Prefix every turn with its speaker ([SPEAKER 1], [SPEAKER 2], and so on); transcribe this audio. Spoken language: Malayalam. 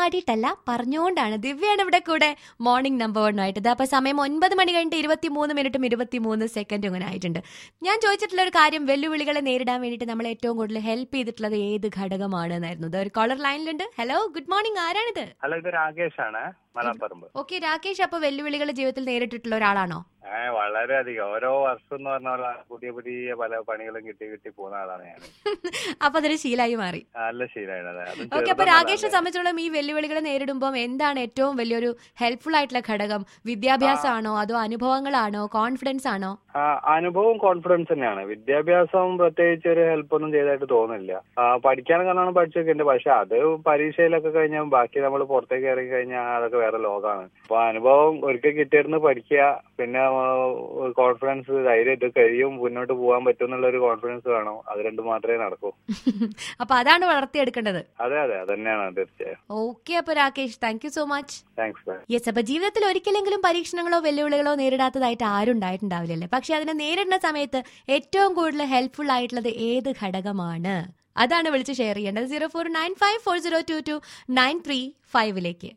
[SPEAKER 1] പാടിയിട്ടല്ല പറഞ്ഞുകൊണ്ടാണ് ദിവ്യയാണ് ഇവിടെ കൂടെ മോർണിംഗ് നമ്പർ വൺ ആയിട്ട് അപ്പൊ സമയം ഒൻപത് മണി കഴിഞ്ഞിട്ട് ഇരുപത്തി മൂന്ന് മിനിറ്റും ഇരുപത്തി മൂന്ന് സെക്കൻഡും അങ്ങനെ ആയിട്ടുണ്ട് ഞാൻ ചോദിച്ചിട്ടുള്ള ഒരു കാര്യം വെല്ലുവിളികളെ നേരിടാൻ വേണ്ടിയിട്ട് നമ്മൾ ഏറ്റവും കൂടുതൽ ഹെൽപ്പ് ചെയ്തിട്ടുള്ളത് ഏത് ഘടകമാണ് എന്നായിരുന്നു ഇത് ഒരു കോളർ ലൈനിലുണ്ട് ഹലോ ഗുഡ് മോർണിംഗ് ആരാണിത്
[SPEAKER 2] ഹലോ ഇത് രാകേഷ് ആണ് മലപ്പറമ്പ്
[SPEAKER 1] ഓക്കെ രാകേഷ് അപ്പൊ വെല്ലുവിളികൾ ജീവിതത്തിൽ നേരിട്ടിട്ടുള്ള ഒരാളാണോ
[SPEAKER 2] ഏ വളരെ അധികം ഓരോ വർഷം എന്ന് പറഞ്ഞ പോലെ പുതിയ പുതിയ പല പണികളും കിട്ടി കിട്ടി പോകുന്ന ആളാണ് ഞാൻ
[SPEAKER 1] അപ്പൊ അതൊരു ശീലമായി മാറി
[SPEAKER 2] നല്ല ശീലമാണ് അത് അതും
[SPEAKER 1] ഓക്കെ അപ്പൊ
[SPEAKER 2] ചെറുപ്പം
[SPEAKER 1] രാകേഷിനെ
[SPEAKER 2] മുതലേ.
[SPEAKER 1] സംബന്ധിച്ചോളം ഈ വെല്ലുവിളികളെ നേരിടുമ്പോൾ എന്താണ് ഏറ്റവും വലിയൊരു ഹെൽപ്ഫുൾ ആയിട്ടുള്ള ഘടകം വിദ്യാഭ്യാസമാണോ അതോ അനുഭവങ്ങളാണോ കോൺഫിഡൻസ് ആണോ
[SPEAKER 2] ആ, അനുഭവം കോൺഫിഡൻസ് തന്നെയാണ് വിദ്യാഭ്യാസം പ്രത്യേകിച്ച് ഒരു ഹെൽപ്പ് ഒന്നും ചെയ്തായിട്ട് തോന്നുന്നില്ല ആ, പഠിക്കാൻ കാരണം പഠിച്ചൊക്കെ ഉണ്ട് പക്ഷെ അത് പരീക്ഷയിലൊക്കെ കഴിഞ്ഞാൽ ബാക്കി നമ്മൾ പുറത്തേക്ക് ഇറങ്ങി കഴിഞ്ഞാൽ അതൊക്കെ വേറെ ലോകമാണ് അപ്പൊ അനുഭവം ഒരിക്കൽ കിട്ടിയിരുന്ന് പഠിക്കുക പിന്നെ കോൺഫിഡൻസ് ധൈര്യം ഇത് കഴിയും മുന്നോട്ട് പോകാൻ പറ്റും എന്നുള്ള ഒരു കോൺഫിഡൻസ് വേണം അത് രണ്ടും മാത്രമേ നടക്കൂ
[SPEAKER 1] അപ്പൊ അതാണ് വളർത്തിയെടുക്കേണ്ടത്
[SPEAKER 2] അതെ അതെ അതന്നെയാണ് തീർച്ചയായും
[SPEAKER 1] ഓക്കെ അപ്പൊ Rakesh thank you so much
[SPEAKER 2] thanks bye
[SPEAKER 1] yes അപ്പൊ ജീവിതത്തിൽ ഒരിക്കലെങ്കിലും പരീക്ഷണങ്ങളോ വെല്ലുവിളികളോ നേരിടാത്തതായിട്ട് ആരും ഉണ്ടായിട്ടുണ്ടാവില്ലല്ലേ പക്ഷെ അതിനെ നേരിടുന്ന സമയത്ത് ഏറ്റവും കൂടുതൽ ഹെൽപ്ഫുൾ ആയിട്ടുള്ളത് ഏത് ഘടകമാണ് അതാണ് വിളിച്ച് ഷെയർ ചെയ്യേണ്ടത് zero four nine five four zero two two nine three ഫൈവിലേക്ക്